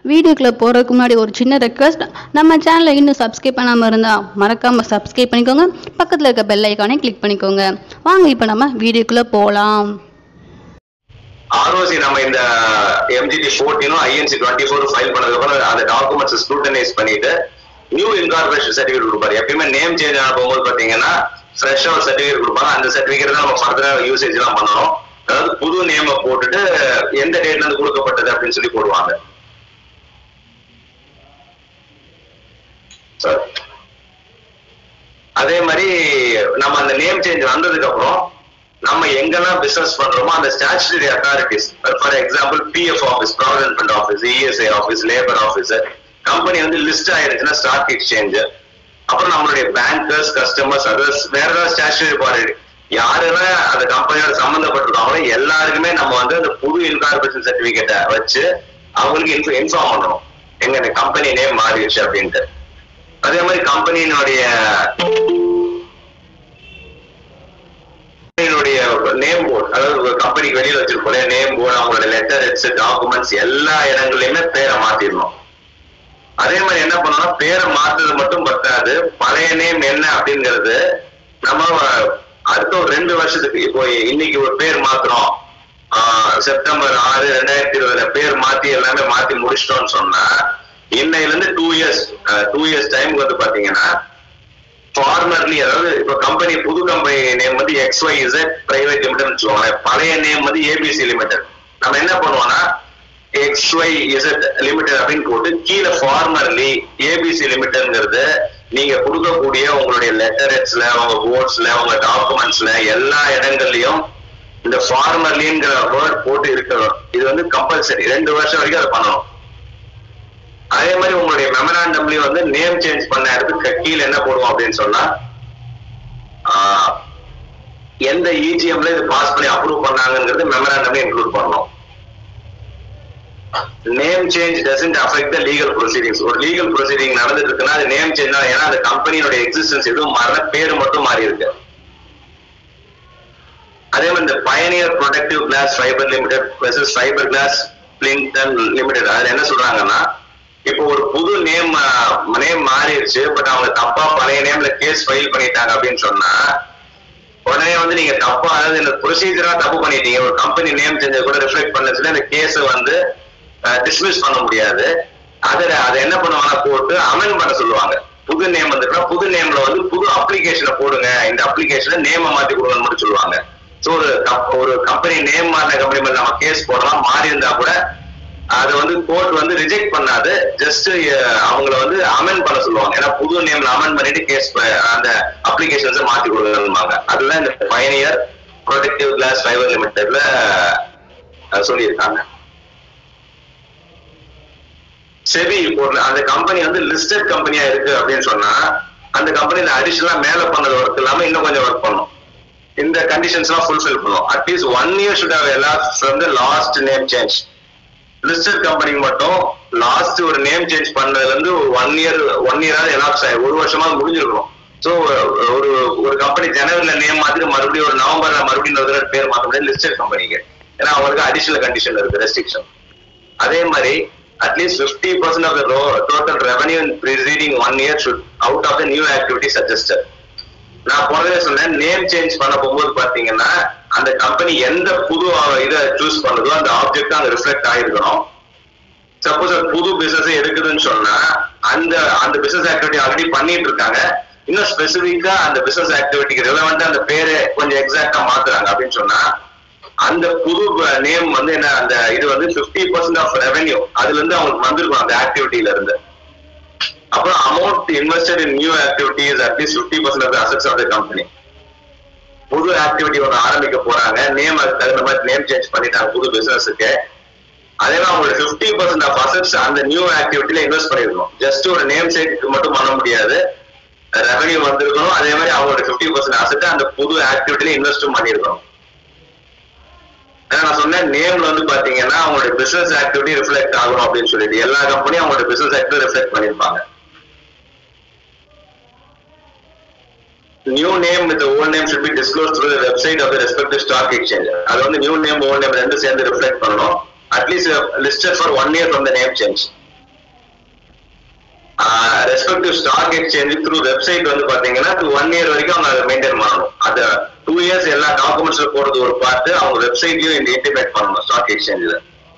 வீடியோக்குள்ளே போகிறதுக்கு முன்னாடி ஒரு சின்ன ரெக்வஸ்ட் நம்ம சேனலை இன்னும் சப்ஸ்கிரைப் பண்ணாமல் இருந்தால் மறக்காமல் சப்ஸ்கிரைப் பண்ணிக்கோங்க பக்கத்தில் இருக்க பெல் ஐக்கானே கிளிக் பண்ணிக்கோங்க வாங்க இப்போ நம்ம வீடியோக்குள்ளே போகலாம் ஆர்ஓசி நம்ம இந்த எம்ஜிடி ஃபோர்டீனும் ஐஎன்சி டுவெண்ட்டி ஃபோர் ஃபைல் பண்ணதுக்கப்புறம் அந்த டாக்குமெண்ட்ஸ் ஸ்க்ரூட்டனைஸ் பண்ணிட்டு நியூ இன்கார்பரேஷன் சர்டிஃபிகேட் கொடுப்பாரு எப்பயுமே நேம் சேஞ்ச் ஆன போகும்போது பாத்தீங்கன்னா ஃப்ரெஷ்ஷா ஒரு சர்டிஃபிகேட் கொடுப்பாங்க அந்த சர்டிஃபிகேட் தான் நம்ம ஃபர்தரா யூசேஜ் எல்லாம் பண்ணணும் அதாவது புது நேம போட்டுட்டு எந்த டேட்ல இருந்து கொடுக்கப்பட்டது அப்படின்னு சொல்லி போடுவாங்க Sorry. அதே மாதிரி நம்ம அந்த நேம் சேஞ்ச் வந்ததுக்கு அப்புறம் நம்ம எங்கெல்லாம் பிசினஸ் பண்றோமோ அந்த statutory authorities for example PF office provident fund office ESI office labour office company வந்து லிஸ்ட் ஆயிருச்சுன்னா ஸ்டாக் எக்ஸ்சேஞ்ச் அப்புறம் நம்மளுடைய பேங்கர்ஸ் கஸ்டமர்ஸ் அதர்ஸ் வேற ஏதாவது ஸ்டாச்சுரி பாடி யாரெல்லாம் அந்த கம்பெனியோட சம்மந்தப்பட்டிருக்காங்களோ எல்லாருக்குமே நம்ம வந்து அந்த புது இன்கார்பரேஷன் சர்டிபிகேட்டை வச்சு அவங்களுக்கு இன்ஃபார்ம் பண்ணணும் எங்க இந்த கம்பெனி நேம் மாறிடுச்சு அப்படின்ட்டு அதே மாதிரி கம்பெனியினுடைய கம்பெனியினுடைய நேம் போர்டு அதாவது ஒரு கம்பெனிக்கு வெளியில வச்சிருப்போம் நேம் போர்டு அவங்களோட லெட்டர் ஹெட்ஸ் டாக்குமெண்ட்ஸ் எல்லா இடங்களையுமே பேரை மாத்திடணும் அதே மாதிரி என்ன பண்ணணும் பேரை மாத்துறது மட்டும் பத்தாது பழைய நேம் என்ன அப்படிங்கிறது நம்ம அடுத்த ஒரு ரெண்டு வருஷத்துக்கு இப்போ இன்னைக்கு ஒரு பேர் மாத்துறோம் ஆஹ் செப்டம்பர் ஆறு ரெண்டாயிரத்தி இருபதுல பேர் மாத்தி எல்லாமே மாத்தி முடிச்சிட்டோம்னு சொன்னா இன்னையில இருந்து two years two years time வந்து பாத்தீங்கன்னா ஃபார்மர்லி அதாவது இப்ப கம்பெனி புது கம்பெனி நேம் வந்து X Y Z private limited வச்சுக்கோங்களேன் பழைய நேம் வந்து ஏபிசி லிமிடெட் நம்ம என்ன பண்ணுவோம்னா எக்ஸ் ஒய் இசட் லிமிடெட் அப்படின்னு போட்டு கீழே ஃபார்மர்லி ஏபிசி லிமிடெட்ங்கிறது நீங்க கொடுக்கக்கூடிய உங்களுடைய லெட்டர்ஸ்ல உங்க போர்ட்ஸ்ல உங்க டாக்குமெண்ட்ஸ்ல எல்லா இடங்கள்லயும் இந்த ஃபார்மர்லிங்கிற வேர்ட் போட்டு இருக்கணும் இது வந்து கம்பல்சரி ரெண்டு வருஷம் வரைக்கும் அதை பண்ணணும் அதே மாதிரி உங்களுடைய மெமராண்டம்லயும் வந்து நேம் சேஞ்ச் பண்ண இடத்துக்கு கீழே என்ன போடுவோம் அப்படின்னு சொன்னா ஆஹ், எந்த இஜிஎம்ல இது பாஸ் பண்ணி அப்ரூவ் பண்ணாங்கிறது மெமராண்டம்ல இன்க்ளூட் பண்ணணும் name change doesn't affect the legal proceedings ஒரு லீகல் ப்ரொசீடிங் நடந்துட்டு இருக்குன்னா அது நேம் சேஞ்ச் ஏன்னா அந்த கம்பெனியோட எக்ஸிஸ்டன்ஸ் எதுவும் மாறல பேரு மட்டும் மாறி இருக்கு அதே மாதிரி இந்த Pioneer Protective Glass Fibre Limited versus Fibre Glass Pilkington Limited அதுல என்ன சொல்றாங்கன்னா இப்போ ஒரு புது நேம் நேம் மாறிடுச்சு பட் அவங்க தப்பா பழைய நேம்ல கேஸ் ஃபைல் பண்ணிட்டாங்க அப்படின்னு சொன்னா உடனே வந்து நீங்க தப்பா அதாவது இந்த ப்ரொசீஜரா தப்பு பண்ணிட்டீங்க ஒரு கம்பெனி நேம் செஞ்ச கூட ரிஃப்ளெக்ட் பண்ணச்சுல இந்த கேஸ் வந்து டிஸ்மிஸ் பண்ண முடியாது அதுல அதை என்ன பண்ணுவாங்கன்னா போட்டு அமெண்ட் பண்ண சொல்லுவாங்க புது நேம் வந்துட்டுனா புது நேம்ல வந்து புது அப்ளிகேஷனை போடுங்க இந்த அப்ளிகேஷனை நேம மாத்தி கொடுங்கன்னு மட்டும் சொல்லுவாங்க ஸோ ஒரு கப்- ஒரு கம்பெனி நேம் மாறின கம்பெனி மேல நம்ம கேஸ் போடலாம் மாறி இருந்தா கூட அது வந்து கோர்ட் வந்து ரிஜெக்ட் பண்ணாது ஜஸ்ட் அவங்கள வந்து அமெண்ட் பண்ண சொல்லுவாங்க ஏன்னா புது நேம்ல அமெண்ட் பண்ணிட்டு கேஸ் அந்த அப்ளிகேஷன்ஸை மாத்தி கொடுக்கணும்பாங்க அதுதான் இந்த பயனியர் ப்ரொடக்டிவ் கிளாஸ் ஃபைபர் லிமிடெட்ல சொல்லியிருக்காங்க செபி ஒரு அந்த கம்பெனி வந்து லிஸ்டட் கம்பெனியா இருக்கு அப்படின்னு சொன்னா அந்த கம்பெனில அடிஷனலா மேல பண்ணது ஒர்க் இல்லாம இன்னும் கொஞ்சம் ஒர்க் பண்ணும் இந்த கண்டிஷன்ஸ் எல்லாம் ஃபுல்ஃபில் பண்ணும் at least one year should have எல்லாம் from the last name change listed கம்பெனிக்கு மட்டும் லாஸ்ட் ஒரு நேம் சேஞ்ச் பண்ணதுல இருந்து ஒரு ஒன் இயர் ஒன் இயராவது எலாப்ஸ் ஆகி ஒரு வருஷமா முடிஞ்சிருக்கும் ஸோ ஒரு ஒரு கம்பெனி ஜனவரில நேம் மாத்திட்டு மறுபடியும் ஒரு நவம்பர்ல மறுபடியும் இன்னொரு தடவை பேர் மாத்த முடியாது லிஸ்டட் கம்பெனிக்கு ஏன்னா அவங்களுக்கு அடிஷனல் கண்டிஷன் இருக்கு ரெஸ்ட்ரிக்ஷன் அதே மாதிரி at least fifty percent of the total revenue in preceding one year should out of the new activity suggested நான் போனதே சொன்னேன் நேம் சேஞ்ச் பண்ண போகும்போது பாத்தீங்கன்னா அந்த கம்பெனி எந்த புது இதை சூஸ் பண்ணுதோ அந்த ஆப்ஜெக்ட் அங்க ரிஃப்ளெக்ட் ஆயிருக்கணும் சப்போஸ் அது புது பிசினஸ் எடுக்குதுன்னு சொன்னா அந்த அந்த பிசினஸ் ஆக்டிவிட்டி ஆல்ரெடி பண்ணிட்டு இருக்காங்க இன்னும் ஸ்பெசிபிக்கா அந்த பிசினஸ் ஆக்டிவிட்டிக்கு ரிலவெண்டா அந்த பேரை கொஞ்சம் எக்ஸாக்டா மாத்துறாங்க அப்படின்னு சொன்னா அந்த புது நேம் வந்து என்ன அந்த இது வந்து 50% பர்சன்ட் ஆஃப் ரெவென்யூ அதுல இருந்து அவங்களுக்கு வந்திருக்கும் அந்த ஆக்டிவிட்டில இருந்து அப்புறம் amount invested in new activities at least fifty percent of assets of the company புது ஆக்டிவிட்டி ஒன்று ஆரம்பிக்க போறாங்க நேம் அதுக்கு தகுந்த மாதிரி நேம் சேஞ்ச் பண்ணிட்டாங்க புது பிசினஸுக்கு அதே மாதிரி அவங்களோட ஃபிஃப்டி பர்சன்ட் ஆஃப் அசட்ஸ் அந்த நியூ ஆக்டிவிட்டில இன்வெஸ்ட் பண்ணிருக்கணும் ஜஸ்ட் ஒரு நேம் சேஞ்சுக்கு மட்டும் பண்ண முடியாது ரெவன்யூ வந்திருக்கணும் அதே மாதிரி அவங்களோட ஃபிஃப்டி பர்சன்ட் அசட் அந்த புது ஆக்டிவிட்டில இன்வெஸ்டும் பண்ணிருக்கணும் ஏன்னா நான் சொன்னேன் நேம்ல வந்து பாத்தீங்கன்னா அவங்களோட பிசினஸ் ஆக்டிவிட்டி ரிஃப்ளெக்ட் ஆகணும் அப்படின்னு சொல்லிட்டு எல்லா கம்பெனியும் அவங்களோட பிசினஸ் ஆக்டிவிட்டி ரிஃப்ளெக்ட் பண்ணிருப்பாங்க new name with old name should be disclosed through the website of the respective stock exchange அது வந்து நியூ நேம் ஓல்ட் நேம் ரெண்டு சேர்ந்து ரிஃப்ளெக்ட் பண்ணணும் at least listed for one year from the name change respective stock exchange through website வந்து பாத்தீங்கன்னா one year வரைக்கும் அவங்க அதை மெயின்டைன் பண்ணணும் அது டூ இயர்ஸ் எல்லா டாக்குமெண்ட்ஸ்ல போறது ஒரு பார்த்து அவங்க வெப்சைட்லயும் இந்த இன்டிமேட் பண்ணணும் ஸ்டாக் எக்ஸ்சேஞ்சில்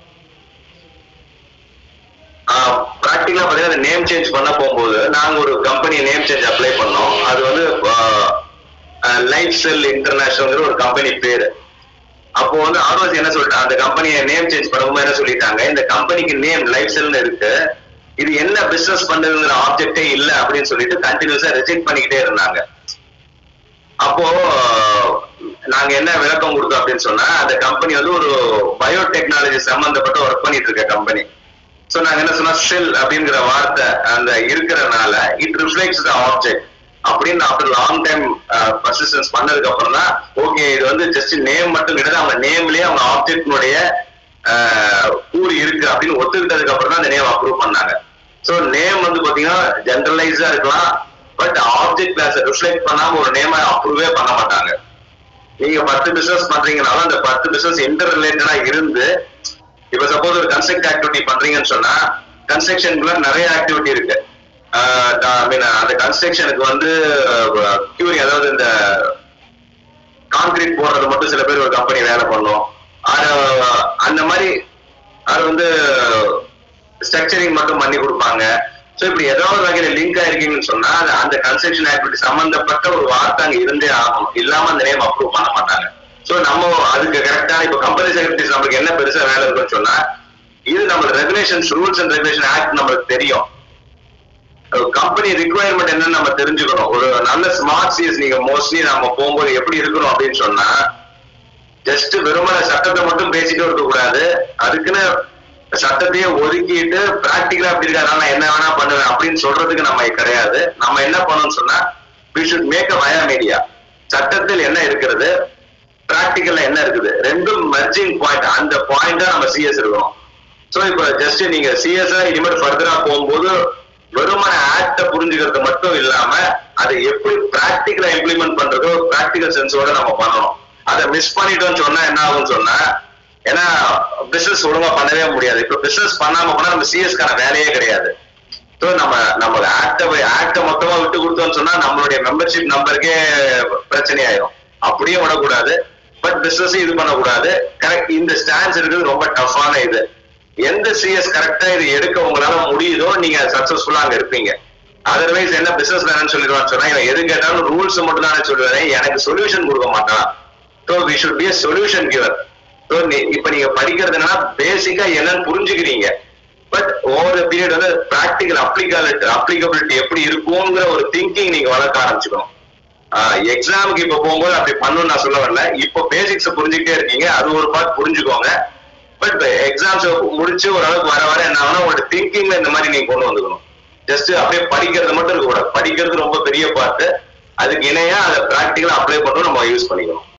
ப்ராக்டிக்கலா பாத்தீங்கன்னா நேம் சேஞ்ச் பண்ண போகும்போது நாங்க ஒரு கம்பெனி நேம் சேஞ்ச் அப்ளை பண்ணோம் அது வந்து லைஃப் செல் இன்டர்நேஷனல் ஒரு கம்பெனி பேரு அப்போ வந்து ஆர்வஸ் என்ன சொல்லிட்டாங்க அந்த கம்பெனியை நேம் சேஞ்ச் பண்ணும்போது என்ன சொல்லிட்டாங்க இந்த கம்பெனிக்கு நேம் லைஃப் செல்னு இருக்கு இது என்ன பிசினஸ் பண்ணுதுங்கிற ஆப்ஜெக்டே இல்ல அப்படின்னு சொல்லிட்டு கண்டினியூஸா ரிஜெக்ட் பண்ணிக்கிட்டே இருந்தாங்க அப்போ நாங்க என்ன விளக்கம் கொடுத்தோம் அப்படின்னு சொன்னா அந்த கம்பெனி வந்து ஒரு பயோடெக்னாலஜி சம்பந்தப்பட்ட ஒர்க் பண்ணிட்டு இருக்க கம்பெனி சோ நாங்க என்ன சொன்னா செல் அப்படிங்கிற வார்த்தை அந்த இருக்கிறனால இட் ரிஃப்ளெக்ட்ஸ் த ஆப்ஜெக்ட் அப்படின்னு ஆஃப்டர் லாங் டைம் பர்சிஸ்டன்ஸ் பண்ணதுக்கு அப்புறம் தான் ஓகே இது வந்து ஜஸ்ட் நேம் மட்டும் கிடையாது அவங்க நேம்லயே அவங்க ஆப்ஜெக்டினுடைய கூறு இருக்கு அப்படின்னு ஒத்துக்கிட்டதுக்கு அப்புறம் தான் அந்த நேம் அப்ரூவ் பண்ணாங்க சோ நேம் வந்து பாத்தீங்கன்னா ஜென்ரலைஸா இருக்கலாம் பட் ஆப்ஜெக்ட் கிளாஸ் ரிஃப்ளெக்ட் பண்ணாம ஒரு நேம அப்ரூவே பண்ண மாட்டாங்க நீங்க பத்து பிசினஸ் பண்றீங்கனாலும் அந்த பத்து பிசினஸ் இன்டர் ரிலேட்டடா இருந்து இப்ப சப்போஸ் ஒரு கன்ஸ்ட்ரக்ட் ஆக்டிவிட்டி பண்றீங்கன்னு சொன்னா கன்ஸ்ட்ரக்ஷனுக்குள்ள நிறைய ஆக்டிவிட்டி இருக்கு ஐ மீன் அந்த கன்ஸ்ட்ரக்ஷனுக்கு வந்து கியூரிங் அதாவது இந்த கான்கிரீட் போடுறது மட்டும் சில பேர் ஒரு கம்பெனி வேலை பண்ணும் அது அந்த மாதிரி அது வந்து ஸ்ட்ரக்சரிங் மட்டும் பண்ணி கொடுப்பாங்க ஸோ இப்படி ஏதாவது வகையில லிங்க் ஆயிருக்கீங்கன்னு சொன்னா அது அந்த கன்ஸ்ட்ரக்ஷன் ஆக்டிவிட்டி சம்பந்தப்பட்ட ஒரு வார்த்தை அங்க இருந்தே ஆகணும் இல்லாம அந்த நேம் அப்ரூவ் பண்ண மாட்டாங்க ஸோ நம்ம அதுக்கு கரெக்டான இப்போ கம்பெனி செக்ரட்டரிஸ் நம்மளுக்கு என்ன பெருசா வேலை இருக்குன்னு சொன்னா இது நம்ம regulations rules and regulation act நம்மளுக்கு தெரியும் கம்பெனி ரிக்குவயர்மெண்ட் என்னன்னு நம்ம தெரிஞ்சுக்கணும் ஒரு நல்ல ஸ்மார்ட் சிஎஸ் நீங்க மோஸ்ட்லி நம்ம போகும்போது எப்படி இருக்கணும் அப்படின்னு சொன்னா ஜஸ்ட் வெறுமன சட்டத்தை மட்டும் பேசிட்டு இருக்க கூடாது அதுக்குன்னு சட்டத்தையே ஒதுக்கிட்டு பிராக்டிக்கலா அப்படி இருக்கா நான் என்ன வேணா பண்ணுவேன் அப்படின்னு சொல்றதுக்கு நம்ம கிடையாது நம்ம என்ன பண்ணணும்னு சொன்னா we should make a via media சட்டத்தில் என்ன இருக்கிறது பிராக்டிக்கல்ல என்ன இருக்குது ரெண்டும் மெர்ஜிங் பாயிண்ட் அந்த பாயிண்டா நம்ம சிஎஸ் இருக்கணும் சோ இப்ப ஜஸ்ட் நீங்க சிஎஸ் இனிமேல் ஃபர்தரா போகும்போது வெறுமன ஆக்ட புரிஞ்சுக்கிறது மட்டும் இல்லாம அதை எப்படி பிராக்டிக்கலா இம்ப்ளிமெண்ட் பண்றதோ பிராக்டிக்கல் சென்ஸோட நம்ம பண்ணணும் அதை மிஸ் பண்ணிட்டோம்னு சொன்னா என்ன ஆகும்னு சொன்னா ஏன்னா பிசினஸ் ஒழுங்கா பண்ணவே முடியாது இப்ப பிசினஸ் பண்ணாம போனா நம்ம சிஎஸ்க்கான வேலையே கிடையாது ஸோ நம்ம நம்ம ஆக்ட ஆக்ட மொத்தமா விட்டு கொடுத்தோம்னு சொன்னா நம்மளுடைய மெம்பர்ஷிப் நம்பருக்கே பிரச்சனை ஆயிரும் அப்படியே விடக்கூடாது பட் பிசினஸ் இது பண்ணக்கூடாது கரெக்ட் இந்த ஸ்டான்ஸ் இருக்கிறது ரொம்ப டஃப்பான இது எந்த சிஎஸ் கரெக்டா இது எடுக்க உங்களால முடியுதோ நீங்க சக்சஸ்ஃபுல்லா அங்க இருப்பீங்க அதர்வைஸ் என்ன பிசினஸ் வேணும்னு சொல்லிடுவான்னு சொன்னா இவன் எது கேட்டாலும் ரூல்ஸ் மட்டும் தானே சொல்லுவாரு எனக்கு சொல்யூஷன் கொடுக்க மாட்டான் so we should be solution giver so இப்ப நீங்க படிக்கிறதுனா பேசிக்கா என்னன்னு புரிஞ்சுக்கிறீங்க பட் ஓவர் பீரியட் வந்து பிராக்டிக்கல் அப்ளிகபிலிட்டி அப்ளிகபிலிட்டி எப்படி இருக்குங்கிற ஒரு திங்கிங் நீங்க வளர்க்க ஆரம்பிச்சுக்கணும் எக்ஸாமுக்கு இப்ப போகும்போது அப்படி பண்ணணும்னு நான் சொல்ல வரல இப்போ பேசிக்ஸ் புரிஞ்சுக்கிட்டே இருக்கீங்க அது ஒரு பார்ட் புரிஞ்சுக்கோங்க பட் எக்ஸாம்ஸ் முடிச்சு ஓரளவுக்கு வர வர என்ன ஆகும்னா உங்களோட திங்கிங்ல இந்த மாதிரி நீங்க கொண்டு வந்துக்கணும் ஜஸ்ட் அப்படியே படிக்கிறது மட்டும் இருக்க கூடாது படிக்கிறது ரொம்ப பெரிய பார்ட் அதுக்கு இணையா அதை பிராக்டிக்கலா அப்ளை பண்ணணும் நம்ம யூஸ் பண்ணிக்கணும்